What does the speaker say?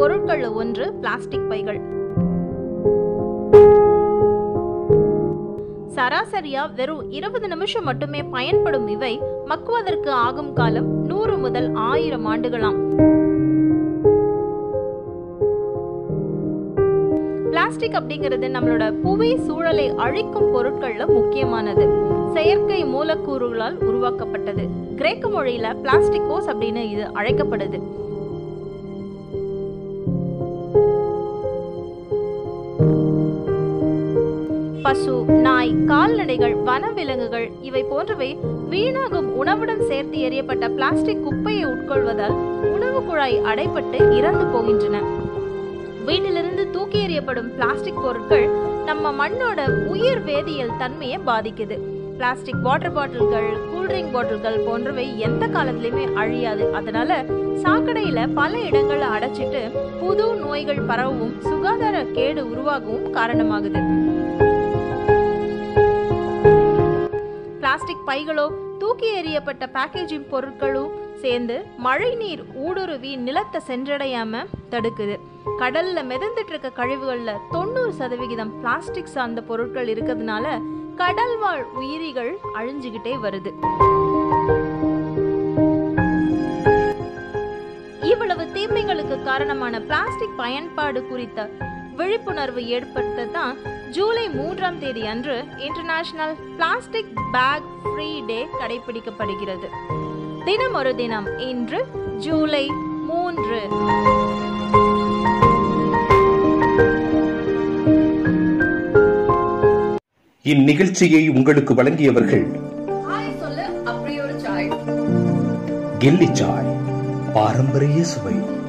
பொருட்கள் ஒன்று பிளாஸ்டிக் பைகள் சராசரியா வெறும் இருபது நிமிஷம் மட்டுமே பயன்படும் இவை மக்குவதற்கு ஆகும் காலம் நூறு முதல் ஆயிரம் ஆண்டுகளாம் பிளாஸ்டிக் அப்படிங்கிறது நம்மளோட புவி சூழலை அழிக்கும் பொருட்கள்ல முக்கியமானது செயற்கை மூலக்கூறுகளால் உருவாக்கப்பட்டது கிரேக்க மொழியில பிளாஸ்டிகோஸ் அப்படின்னு இது அழைக்கப்படுது பசு நாய் கால்நடைகள் வனவிலங்குகள் இவை போன்றவை வீணாகும் உணவுடன் சேர்த்து எறியப்பட்ட பிளாஸ்டிக் குப்பையை உட்கொள்வதால் உணவு குழாய் அடைபட்டு இறந்து போகின்றன வீட்டிலிருந்து தூக்கி எறியப்படும் பிளாஸ்டிக் பொருட்கள் நம்ம மண்ணோட உயிர் வேதியியல் தன்மையை பாதிக்குது பிளாஸ்டிக் வாட்டர் பாட்டில்கள் கூல்ட்ரிங்க் பாட்டில்கள் போன்றவை எந்த காலத்திலயுமே அழியாது அதனால சாக்கடையில பல இடங்கள்ல அடைச்சிட்டு புது நோய்கள் பரவவும் சுகாதார கேடு உருவாகவும் காரணமாகுது பிளாஸ்டிக் பைகளோ தூக்கி எறியப்பட்ட பேக்கேஜிங் பொருட்களும் சேர்ந்து மழை நீர் ஊடுருவி நிலத்தை சென்றடையாம தடுக்குது கடல்ல மிதந்துட்டு இருக்க கழிவுகள்ல தொண்ணூறு சதவிகிதம் பிளாஸ்டிக் சார்ந்த பொருட்கள் இருக்கிறதுனால கடல்வாழ் உயிரிகள் அழிஞ்சுகிட்டே வருது இவ்வளவு தீமைகளுக்கு காரணமான பிளாஸ்டிக் பயன்பாடு குறித்த விழிப்புணர்வு ஏற்படுத்த தான் ஜூலை மூன்றாம் தேதி அன்று international plastic bag free day கடைபிடிக்கப்படுகிறது தினம் ஒரு தினம் இன்று ஜூலை மூன்று இந்நிகழ்ச்சியை உங்களுக்கு வழங்கியவர்கள் ஹாய் சொல்லு அப்படி ஒரு சாய் கில்லி சாய் பாரம்பரிய சுவை